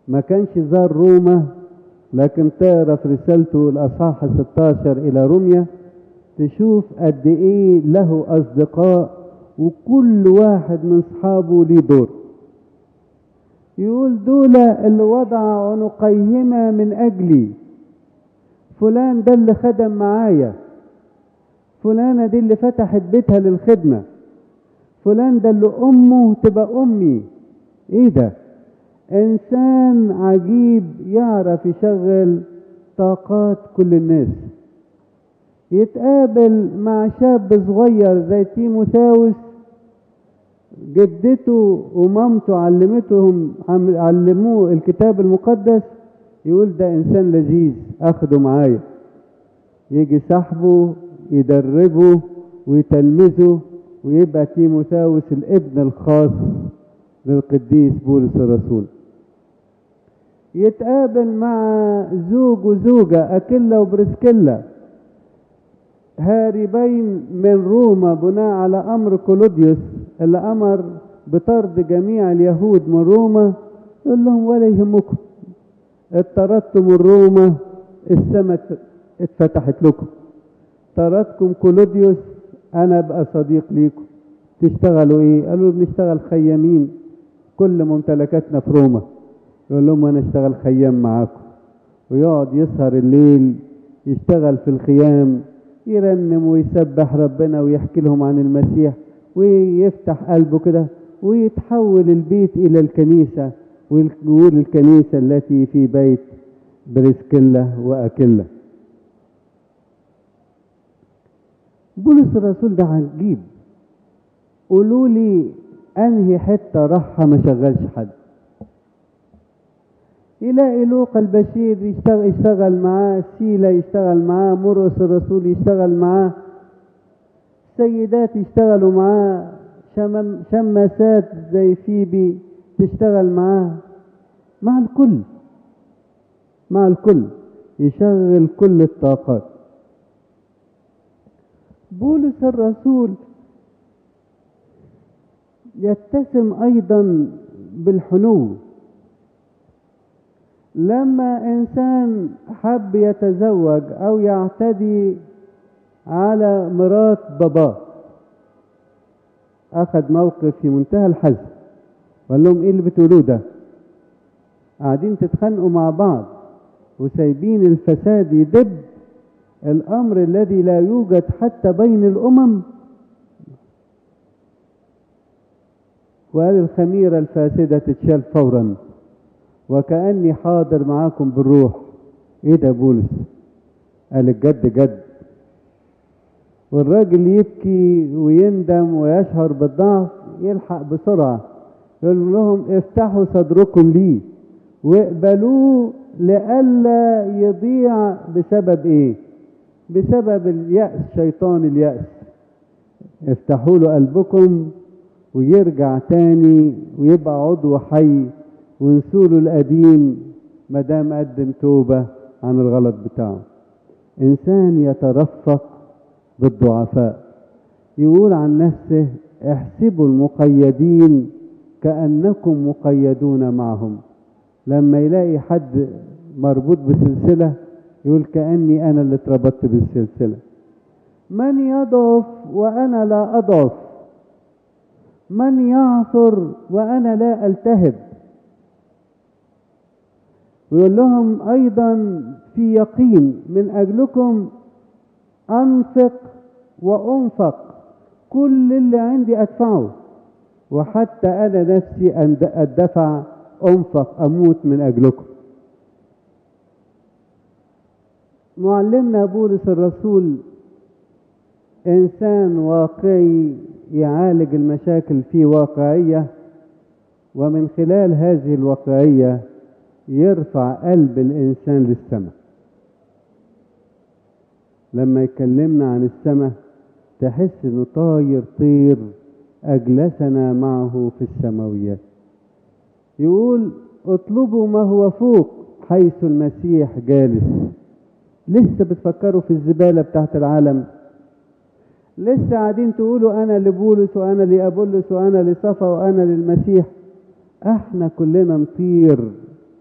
ما كانش زار روما لكن تقرا في رسالته الاصحاح 16 الى روميا تشوف قد ايه له اصدقاء وكل واحد من اصحابه ليه دور يقول دول اللي وضع عنقيهما من اجلي فلان ده اللي خدم معايا فلانة دي اللي فتحت بيتها للخدمة فلان ده اللي امه تبقى امي ايه ده انسان عجيب يعرف يشغل طاقات كل الناس يتقابل مع شاب صغير زي تيموثاوس جدته ومامته علمتهم علموه الكتاب المقدس يقول ده انسان لذيذ اخده معايا يجي صاحبه يدربه ويتلمذه ويبقى تيموثاوس الابن الخاص للقديس بولس الرسول يتقابل مع زوج وزوجة أكيلا وبرسكيلا هاربين من روما بناء على أمر كولوديوس اللي أمر بطرد جميع اليهود من روما يقول لهم ولا يهمكم اطردتم من روما السماء اتفتحت لكم طردكم كولوديوس أنا أبقى صديق ليكم تشتغلوا إيه؟ قالوا بنشتغل خيامين كل ممتلكاتنا في روما يقول لهم انا اشتغل خيام معاكم ويقعد يسهر الليل يشتغل في الخيام يرنم ويسبح ربنا ويحكي لهم عن المسيح ويفتح قلبه كده ويتحول البيت الى الكنيسة ويقول الكنيسة التي في بيت بريسكيلا وأكيلا بولس الرسول ده عجيب قولوا لي انهي حته راحها ما شغلش حد يلاقي لوقا البشير يشتغل, يشتغل معاه سيلا يشتغل معاه مرقس الرسول يشتغل معاه سيدات يشتغلوا معاه شمم شماسات زي فيبي تشتغل معاه مع الكل مع الكل يشغل كل الطاقات بولس الرسول يتسم ايضا بالحنو لما انسان حب يتزوج او يعتدي على مرات باباه اخذ موقف في منتهى الحزم وقال لهم ايه اللي بتقولوه ده قاعدين تتخانقوا مع بعض وسايبين الفساد يدب الامر الذي لا يوجد حتى بين الامم وقال الخميرة الفاسدة تتشال فورا وكأني حاضر معاكم بالروح ايه ده بولس قال الجد جد والراجل يبكي ويندم ويشعر بالضعف يلحق بسرعة يقول لهم افتحوا صدركم لي واقبلوه لئلا يضيع بسبب ايه بسبب اليأس شيطان اليأس افتحوا له قلبكم ويرجع تاني ويبقى عضو حي ونسوله القديم مدام قدم توبة عن الغلط بتاعه إنسان يترفق بالضعفاء يقول عن نفسه احسبوا المقيدين كأنكم مقيدون معهم لما يلاقي حد مربوط بسلسلة يقول كأني أنا اللي اتربطت بالسلسلة من يضعف وأنا لا أضعف من يعثر وأنا لا ألتهب ويقول لهم أيضا في يقين من أجلكم أنفق وأنفق كل اللي عندي أدفعه وحتى أنا نفسي أدفع أنفق أموت من أجلكم معلمنا بولس الرسول إنسان واقعي يعالج المشاكل في واقعية ومن خلال هذه الواقعية يرفع قلب الإنسان للسماء لما يكلمنا عن السماء تحس انه طاير طير اجلسنا معه في السماويات يقول اطلبوا ما هو فوق حيث المسيح جالس لسه بتفكروا في الزبالة بتاعت العالم لسه قاعدين تقولوا انا لبولس وانا لابولس وانا لصفا وانا للمسيح احنا كلنا نطير